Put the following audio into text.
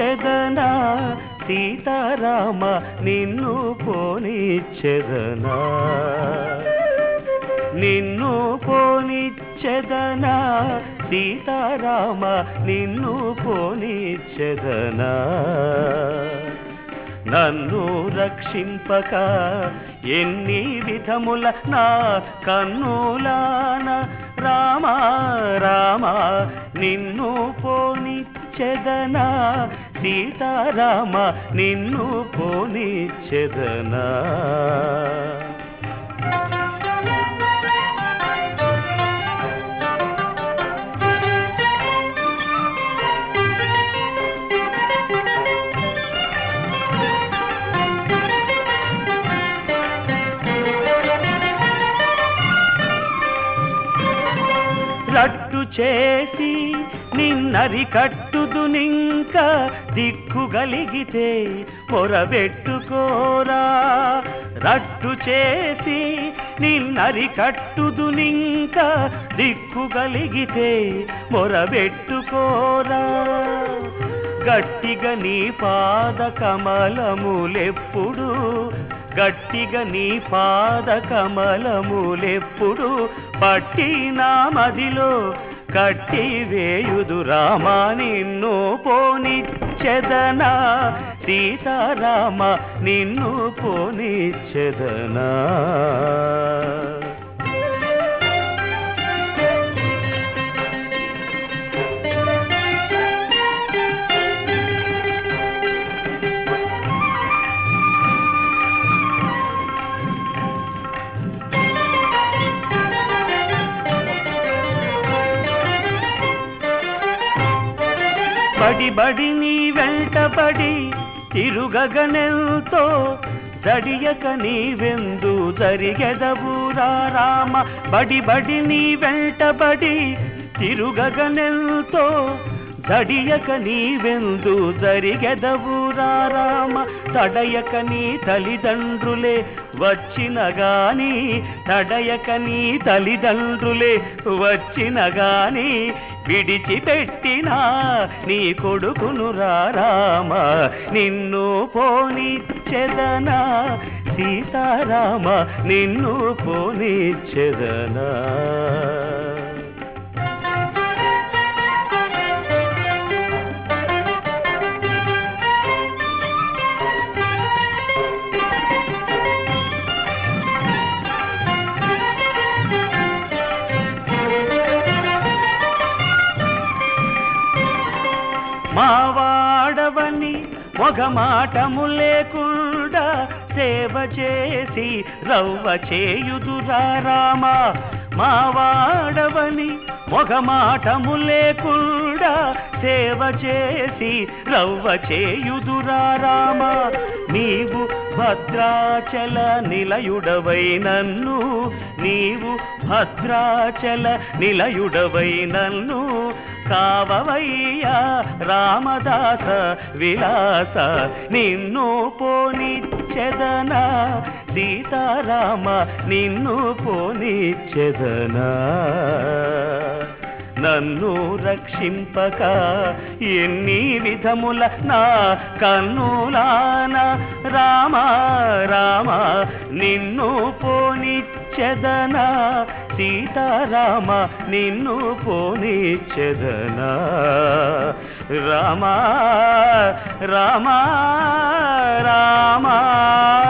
పోనిచ్చెదనా సీతారామ నిన్ను పోనిచ్చెదనా నిన్ను పోనిచ్చెదనా సీతారామ నిన్ను పోనిచ్చెదనా నన్ను రక్షింపక ఎన్ని విధముల నా కన్నులాన రామా రామా నిన్ను పోనిచ్చెదనా సీతారామ నిన్ను పోనిచ్చెదనా రట్టు చేసి నిన్నరి కట్టుదు నింక దిక్కు గలిగితే పొరబెట్టుకోరా రట్టు చేసి నిన్నరి కట్టుదు నింక దిక్కు గలిగితే మొరబెట్టుకోరా గట్టిగా నీ పాద కమలములెప్పుడు గట్టిగా నీ పాద కమలములెప్పుడు పట్టి నా మదిలో కట్టి వేయుదు రామా నిన్ను పోనిచ్చెదనా సీతారామ నిన్ను పోనిచ్చెదనా బడి బడి నీ వెంటబడి తిరుగగనెంతో దడియక నీవెందు జరిగెదవురా రామ బడి బడి నీ వెంటబడి తిరుగగనెంతో దడియక నీవెందు జరిగెదవురా రామ తడయక నీ తల్లిదండ్రులే వచ్చిన గాని తడయక నీ తల్లిదండ్రులే వచ్చిన గాని విడిచిపెట్టినా నీ కొడుకును రామ నిన్ను పోనిచ్చెదనా సీతారామ నిన్ను పోనిచ్చెదనా మావాడవని ఒక మాటము లేకుండా సేవ చేసి రవ్వ చేయుదురా రామ మావాడవని ఒక మాటము లేకుండా సేవ చేసి రవ్వ చేయుదురా రామ నీవు భద్రాచల నిలయుడవై నన్ను నీవు భద్రాచల నిలయుడవై నన్ను కావవయ్యా రామదాస విలాస నిన్ను పోనిచ్చెదనా సీతారామ నిన్ను పోనిచ్చెదనా నన్ను రక్షింపక ఎన్ని విధముల నా కన్నులాన రామ రామ నిన్ను పోనిచ్చెదనా సీతారామ నిన్ను పోనిచ్చెదనా రామ రామ రామ